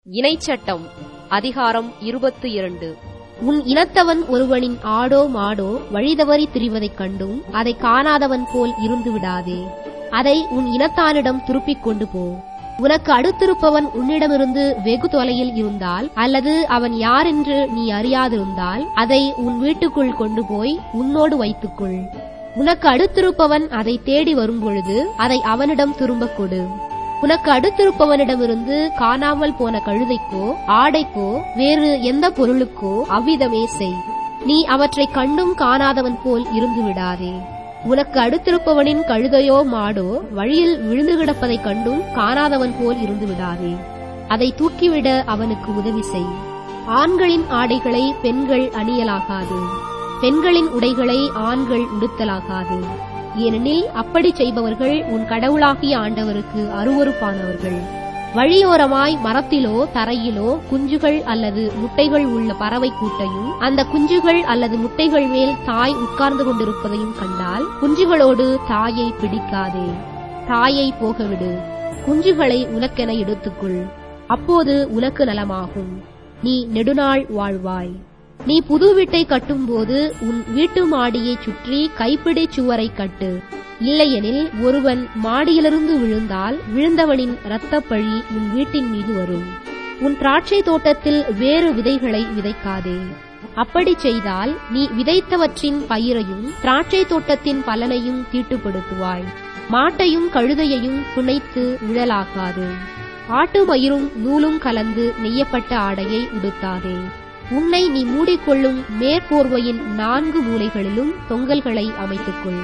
இணைச்சட்டம் அதிகாரம் இருபத்து இரண்டு உன் இனத்தவன் ஒருவனின் ஆடோ மாடோ வழிதவறி திரிவதைக் கண்டும் அதை காணாதவன் போல் இருந்து விடாதே அதை உன் இனத்தானிடம் திருப்பிக் கொண்டு போ உனக்கு அடுத்திருப்பவன் உன்னிடமிருந்து வெகு தொலையில் இருந்தால் அல்லது அவன் யாரென்று நீ அறியாதிருந்தால் அதை உன் வீட்டுக்குள் கொண்டு போய் உன்னோடு வைத்துக்கொள் உனக்கு அடுத்திருப்பவன் அதை தேடி வரும்பொழுது அதை அவனிடம் திரும்பக் கொடு உனக்கு அடுத்திருப்பவனிடமிருந்து காணாமல் போன கழுதைக்கோ ஆடைக்கோ வேறு எந்த பொருளுக்கோ அவ்விதமே செய் நீ அவற்றைக் கண்டும் காணாதவன் போல் இருந்து விடாதே உனக்கு அடுத்திருப்பவனின் கழுதையோ மாடோ வழியில் விழுந்து கிடப்பதைக் கண்டும் காணாதவன் போல் இருந்து விடாதே அதை தூக்கிவிட அவனுக்கு உதவி செய் ஆண்களின் ஆடைகளை பெண்கள் அணியலாகாது பெண்களின் உடைகளை ஆண்கள் உடுத்தலாகாது ஏனெனில் அப்படி செய்பவர்கள் உன் கடவுளாகிய ஆண்டவருக்கு அருவருப்பானவர்கள் வழியோரமாய் மரத்திலோ தரையிலோ குஞ்சுகள் அல்லது முட்டைகள் உள்ள பறவை கூட்டையும் அந்த குஞ்சுகள் அல்லது முட்டைகள் மேல் தாய் உட்கார்ந்து கொண்டிருப்பதையும் கண்டால் குஞ்சுகளோடு தாயை பிடிக்காதே தாயை போகவிடு குஞ்சுகளை உனக்கென எடுத்துக்கொள் அப்போது உனக்கு நலமாகும் நீ நெடுநாள் வாழ்வாய் நீ புது வீட்டை கட்டும்போது உன் வீட்டு மாடியைச் சுற்றி கைப்பிடி சுவரை கட்டு இல்லையெனில் ஒருவன் மாடியிலிருந்து விழுந்தால் விழுந்தவனின் இரத்தப்பழி உன் வீட்டின் மீது வரும் உன் திராட்சை தோட்டத்தில் வேறு விதைகளை விதைக்காதே அப்படி செய்தால் நீ விதைத்தவற்றின் பயிரையும் திராட்சை தோட்டத்தின் பலனையும் தீட்டுப்படுத்துவாய் மாட்டையும் கழுதையையும் புனைத்து உழலாகாது ஆட்டு மயிரும் நூலும் கலந்து நெய்யப்பட்ட ஆடையை உடுத்தாதே உன்னை நீ மூடிக்கொள்ளும் மேற்போர்வையின் நான்கு மூலைகளிலும் தொங்கல்களை அமைத்துக்கொள்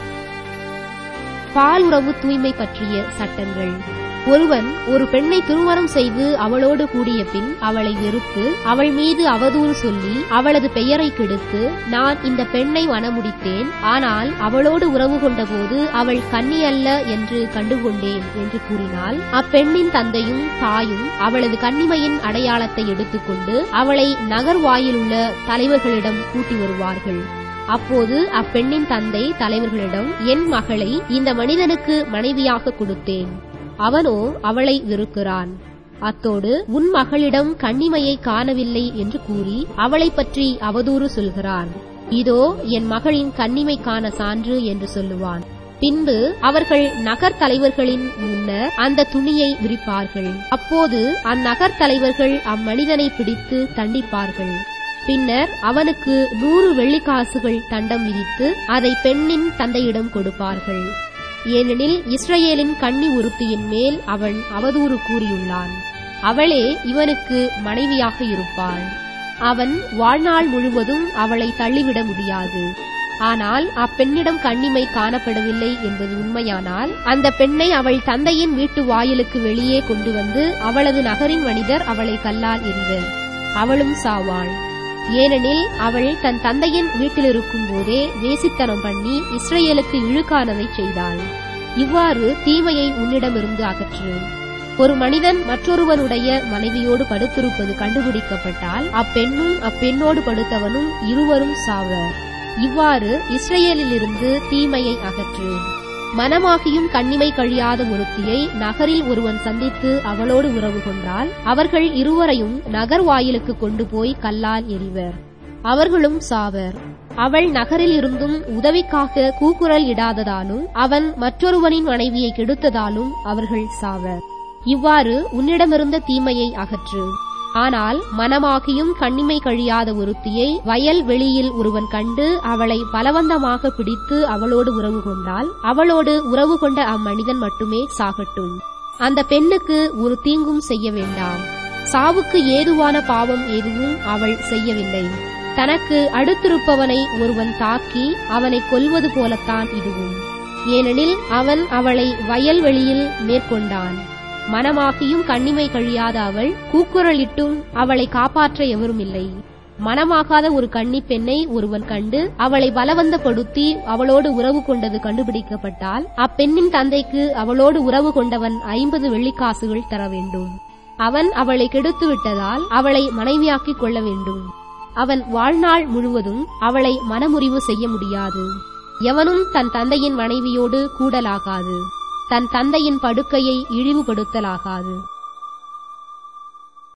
பால் உறவு தூய்மை பற்றிய சட்டங்கள் ஒருவன் ஒரு பெண்ணை திருமணம் செய்து அவளோடு கூடிய பின் அவளை வெறுத்து அவள் மீது அவதூறு சொல்லி அவளது பெயரை கெடுத்து நான் இந்த பெண்ணை மணமுடித்தேன் ஆனால் அவளோடு உறவு கொண்டபோது அவள் கன்னி அல்ல என்று கண்டுகொண்டேன் என்று கூறினால் அப்பெண்ணின் தந்தையும் தாயும் அவளது கன்னிமையின் அடையாளத்தை எடுத்துக்கொண்டு அவளை நகர் வாயிலுள்ள தலைவர்களிடம் கூட்டி வருவார்கள் அப்போது அப்பெண்ணின் தந்தை தலைவர்களிடம் என் மகளை இந்த மனிதனுக்கு மனைவியாக கொடுத்தேன் அவனோ அவளை வெறுக்கிறான் அத்தோடு உன் மகளிடம் கண்ணிமையை காணவில்லை என்று கூறி அவளை பற்றி அவதூறு சொல்கிறான் இதோ என் மகளின் கண்ணிமைக்கான சான்று என்று சொல்லுவான் பின்பு அவர்கள் நகர் தலைவர்களின் முன்னர் அந்த துணியை விரிப்பார்கள் அப்போது அந்நகர் தலைவர்கள் அம்மனிதனை பிடித்து தண்டிப்பார்கள் பின்னர் அவனுக்கு நூறு வெள்ளிக்காசுகள் தண்டம் விதித்து அதை பெண்ணின் தந்தையிடம் கொடுப்பார்கள் ஏனெனில் இஸ்ரவேலின் கன்னி ஒருத்தியின் மேல் அவன் அவதூறு கூறியுள்ளான் அவளே இவனுக்கு மனைவியாக இருப்பாள் அவன் வாழ்நாள் முழுவதும் அவளை தள்ளிவிட முடியாது ஆனால் அப்பெண்ணிடம் கண்ணிமை காணப்படவில்லை என்பது உண்மையானால் அந்த பெண்ணை அவள் தந்தையின் வீட்டு வாயிலுக்கு வெளியே கொண்டு வந்து அவளது நகரின் மனிதர் அவளை கல்லால் எறிவர் அவளும் சாவாள் ஏனெனில் அவள் தன் தந்தையின் வீட்டிலிருக்கும் போதே வேசித்தனம் பண்ணி இஸ்ரேலுக்கு இழுக்கானதை செய்தாள் இவ்வாறு தீமையை உன்னிடமிருந்து அகற்று ஒரு மனிதன் மற்றொருவனுடைய மனைவியோடு படுத்திருப்பது கண்டுபிடிக்கப்பட்டால் அப்பெண்ணும் அப்பெண்ணோடு படுத்தவனும் இருவரும் சாவர் இவ்வாறு இஸ்ரேலிலிருந்து தீமையை அகற்று மனமாகியும் கண்ணிமை கழியாத ஒருத்தியை நகரில் ஒருவன் சந்தித்து அவளோடு உறவு கொண்டால் அவர்கள் இருவரையும் நகர் வாயிலுக்கு கொண்டு போய் கல்லால் எறிவர் அவர்களும் சாவர் அவள் நகரில் இருந்தும் உதவிக்காக கூக்குரல் இடாததாலும் அவன் மற்றொருவனின் மனைவியை கெடுத்ததாலும் அவர்கள் சாவர் இவ்வாறு உன்னிடமிருந்த தீமையை அகற்று ஆனால் மனமாகியும் கண்ணிமை கழியாத ஒருத்தியை வயல் வெளியில் ஒருவன் கண்டு அவளை பலவந்தமாக பிடித்து அவளோடு உறவு கொண்டால் அவளோடு உறவு கொண்ட அம்மனிதன் மட்டுமே சாகட்டும் அந்த பெண்ணுக்கு ஒரு தீங்கும் செய்ய வேண்டாம் சாவுக்கு ஏதுவான பாவம் எதுவும் அவள் செய்யவில்லை தனக்கு அடுத்திருப்பவனை ஒருவன் தாக்கி அவனை கொல்வது போலத்தான் இதுவும் ஏனெனில் அவன் அவளை வயல்வெளியில் மேற்கொண்டான் மனமாகியும் கண்ணிமை கழியாத அவள் கூக்குரலிட்டும் அவளை காப்பாற்ற எவரும் இல்லை மனமாகாத ஒரு கன்னி பெண்ணை ஒருவன் கண்டு அவளை பலவந்தப்படுத்தி அவளோடு உறவு கொண்டது கண்டுபிடிக்கப்பட்டால் அப்பெண்ணின் தந்தைக்கு அவளோடு உறவு கொண்டவன் ஐம்பது வெள்ளிக்காசுகள் தர வேண்டும் அவன் அவளை கெடுத்து விட்டதால் அவளை மனைவியாக்கிக் கொள்ள வேண்டும் அவன் வாழ்நாள் முழுவதும் அவளை மனமுறிவு செய்ய முடியாது எவனும் தன் தந்தையின் மனைவியோடு கூடலாகாது தன் தந்தையின் படுக்கையை இழிவுபடுத்தலாகாது